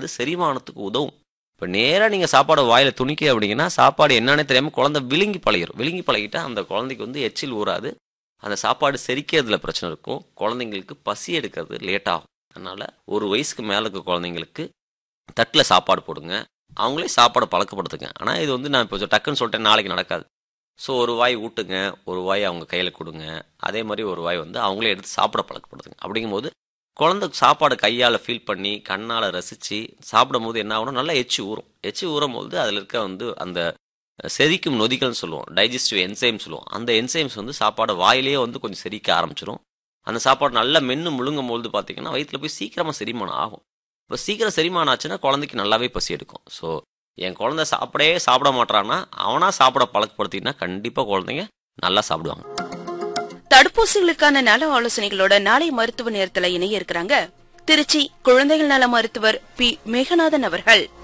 அது செரிமானத்துக்கு உதவும் இப்போ நேராக நீங்கள் சாப்பாடு வாயில் துணிக்க அப்படிங்கன்னா சாப்பாடு என்னன்னே தெரியாமல் குழந்தை விழுங்கி பழகிரும் விழுங்கி பழகிட்டா அந்த குழந்தைக்கு வந்து எச்சில் ஊறாது அந்த சாப்பாடு செரிக்கிறதுல பிரச்சனை இருக்கும் குழந்தைங்களுக்கு பசி எடுக்கிறது லேட் ஆகும் அதனால் ஒரு வயசுக்கு மேலே இருக்க குழந்தைங்களுக்கு தட்டில் சாப்பாடு போடுங்க அவங்களே சாப்பாடை பழக்கப்படுத்துங்க ஆனால் இது வந்து நான் இப்போ டக்குன்னு சொல்லிட்டேன் நாளைக்கு நடக்காது ஸோ ஒரு வாய் ஊட்டுங்க ஒரு வாய் அவங்க கையில் கொடுங்க அதே மாதிரி ஒரு வாய் வந்து அவங்களே எடுத்து சாப்பிட பழக்கப்படுத்துங்க அப்படிங்கும்போது குழந்தை சாப்பாடு கையால் ஃபீல் பண்ணி கண்ணால் ரசித்து சாப்பிடும்போது என்ன ஆகணும் நல்லா எச்சி ஊறும் எச்சி ஊறும் போது அதில் இருக்க வந்து அந்த செரிக்கும் நொதிகள்னு சொல்லுவோம் டைஜஸ்டிவ் என்சைம் சொல்லுவோம் அந்த என்சைம்ஸ் வந்து சாப்பாடு வாயிலேயே வந்து கொஞ்சம் செரிக்க ஆரம்பிச்சிடும் அந்த சாப்பாடு நல்லா மென்று முழுங்கும் போது பார்த்தீங்கன்னா வயிற்றில் போய் சீக்கிரமாக செரிமானம் ஆகும் இப்போ சீக்கிரம் செரிமானம் ஆச்சுன்னா குழந்தைக்கு நல்லாவே பசி எடுக்கும் ஸோ என் குழந்தை சாப்பிடவே சாப்பிட மாட்டான்னா அவனா சாப்பிட பழக்கப்படுத்தினா கண்டிப்பாக குழந்தைங்க நல்லா சாப்பிடுவாங்க தடுப்பூசிகளுக்கான நல ஆலோசனைகளோட நாளை மருத்துவ நேரத்துல இணைய இருக்கிறாங்க திருச்சி குழந்தைகள் நல மருத்துவர் பி மேகநாதன் அவர்கள்